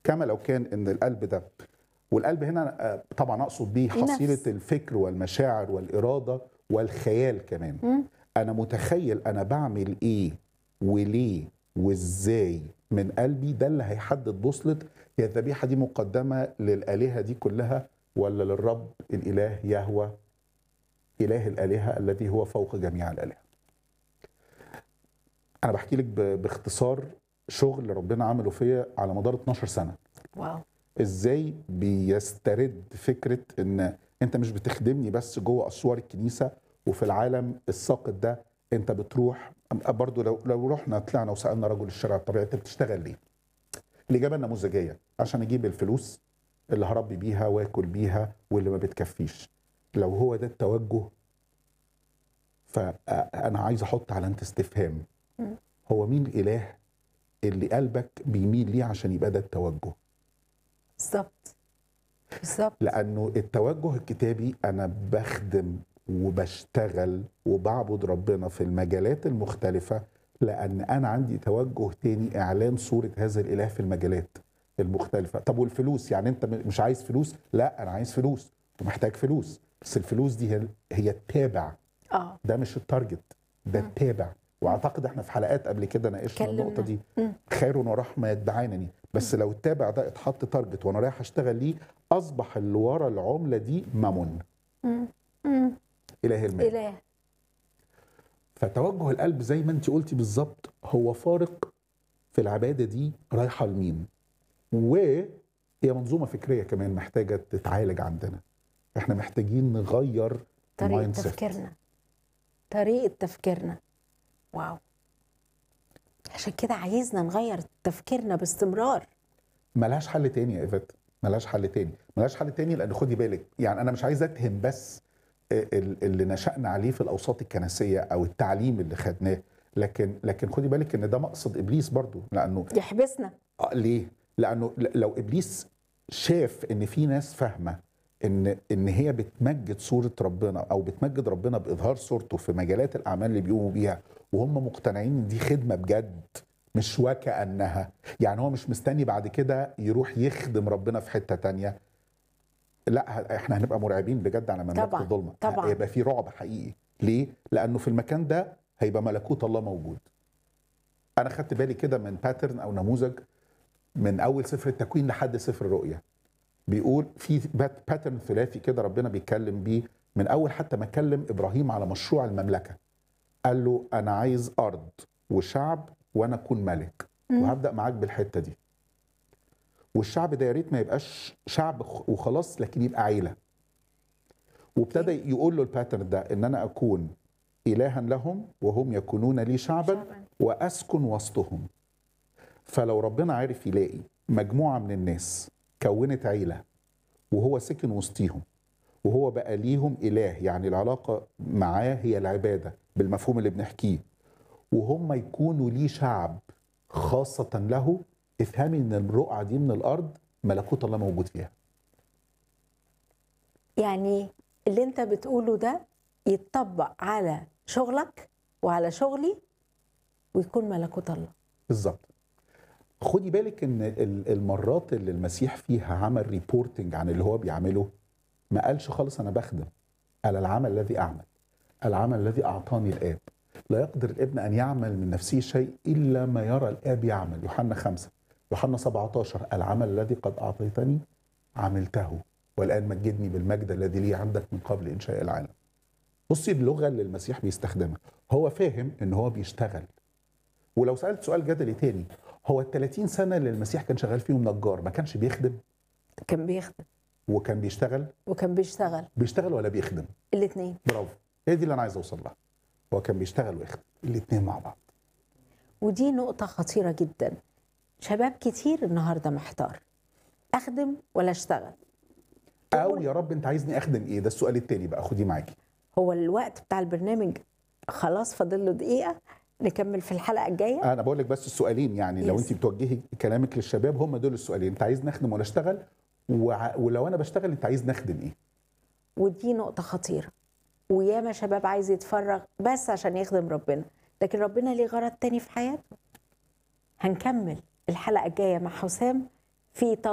كما لو كان ان القلب ده والقلب هنا آه، طبعا اقصد بيه النفس. حصيله الفكر والمشاعر والاراده والخيال كمان انا متخيل انا بعمل ايه وليه وازاي من قلبي ده اللي هيحدد بوصله هي الذبيحه دي مقدمه للالهه دي كلها ولا للرب الاله يهوى اله الالهه الذي هو فوق جميع الالهه انا بحكي لك ب- باختصار شغل ربنا عمله فيا على مدار 12 سنه واو ازاي بيسترد فكره ان انت مش بتخدمني بس جوه اسوار الكنيسه وفي العالم الساقط ده انت بتروح برضو لو لو رحنا طلعنا وسالنا رجل الشارع الطبيعي انت بتشتغل ليه؟ الاجابه النموذجيه عشان اجيب الفلوس اللي هربي بيها واكل بيها واللي ما بتكفيش لو هو ده التوجه فانا عايز احط علامه استفهام هو مين الاله اللي قلبك بيميل ليه عشان يبقى ده التوجه بالظبط بالظبط لانه التوجه الكتابي انا بخدم وبشتغل وبعبد ربنا في المجالات المختلفه لان انا عندي توجه تاني اعلان صوره هذا الاله في المجالات المختلفه طب والفلوس يعني انت مش عايز فلوس لا انا عايز فلوس ومحتاج فلوس بس الفلوس دي هي هي التابع اه ده مش التارجت ده التابع واعتقد احنا في حلقات قبل كده ناقشنا اتكلمنا. النقطه دي مم. خير ورحمه يتبعانني بس لو التابع ده اتحط تارجت وانا رايح اشتغل ليه اصبح اللي ورا العمله دي مامون مم. مم. اله المال اله فتوجه القلب زي ما انت قلتي بالظبط هو فارق في العباده دي رايحه لمين وهي منظومه فكريه كمان محتاجه تتعالج عندنا احنا محتاجين نغير طريقه المايند سيت. تفكيرنا طريقه تفكيرنا واو عشان كده عايزنا نغير تفكيرنا باستمرار ملهاش حل تاني يا ايفات ملهاش حل تاني ملهاش حل تاني لان خدي بالك يعني انا مش عايز اتهم بس ال- اللي نشأنا عليه في الاوساط الكنسيه او التعليم اللي خدناه لكن لكن خدي بالك ان ده مقصد ابليس برضو لانه يحبسنا آه، ليه؟ لانه ل- لو ابليس شاف ان في ناس فاهمه ان ان هي بتمجد صوره ربنا او بتمجد ربنا باظهار صورته في مجالات الاعمال اللي بيقوموا بيها وهم مقتنعين ان دي خدمه بجد مش وكانها يعني هو مش مستني بعد كده يروح يخدم ربنا في حته تانية لا ه- احنا هنبقى مرعبين بجد على مملكه طبعاً، الظلمه طبعاً. هيبقى في رعب حقيقي ليه لانه في المكان ده هيبقى ملكوت الله موجود انا خدت بالي كده من باترن او نموذج من اول سفر التكوين لحد سفر الرؤيا بيقول في باترن ثلاثي كده ربنا بيتكلم بيه من اول حتى ما كلم ابراهيم على مشروع المملكه قال له انا عايز ارض وشعب وانا اكون ملك وهبدا معاك بالحته دي والشعب ده يا ريت ما يبقاش شعب خ- وخلاص لكن يبقى عيله وابتدى يقول له الباترن ده ان انا اكون الها لهم وهم يكونون لي شعبا شعباً. واسكن وسطهم فلو ربنا عرف يلاقي مجموعه من الناس كونت عيله وهو سكن وسطيهم وهو بقى ليهم اله يعني العلاقه معاه هي العباده بالمفهوم اللي بنحكيه وهم يكونوا ليه شعب خاصه له افهمي ان الرقعه دي من الارض ملكوت الله موجود فيها يعني اللي انت بتقوله ده يتطبق على شغلك وعلى شغلي ويكون ملكوت الله بالظبط خدي بالك ان ال- المرات اللي المسيح فيها عمل ريبورتنج عن اللي هو بيعمله ما قالش خالص انا بخدم قال العمل الذي اعمل العمل الذي اعطاني الاب لا يقدر الابن ان يعمل من نفسه شيء الا ما يرى الاب يعمل يوحنا خمسة يوحنا 17 العمل الذي قد اعطيتني عملته والان مجدني بالمجد الذي لي عندك من قبل انشاء العالم بصي اللغه اللي المسيح بيستخدمها هو فاهم ان هو بيشتغل ولو سالت سؤال جدلي تاني هو ال 30 سنه اللي المسيح كان شغال فيهم نجار ما كانش بيخدم كان بيخدم وكان بيشتغل وكان بيشتغل بيشتغل ولا بيخدم الاثنين برافو هي دي اللي انا عايز اوصل لها هو كان بيشتغل ويخدم الاثنين مع بعض ودي نقطة خطيرة جدا شباب كتير النهاردة محتار أخدم ولا أشتغل او يا رب انت عايزني اخدم ايه ده السؤال التاني بقى خديه معاكي هو الوقت بتاع البرنامج خلاص فاضل له دقيقة نكمل في الحلقة الجاية انا بقول لك بس السؤالين يعني لو Yes. انت بتوجهي كلامك للشباب هم دول السؤالين انت عايز نخدم ولا اشتغل وع- ولو انا بشتغل انت عايز نخدم ايه ودي نقطة خطيرة وياما شباب عايز يتفرغ بس عشان يخدم ربنا لكن ربنا ليه غرض تاني في حياته هنكمل الحلقة الجاية مع حسام في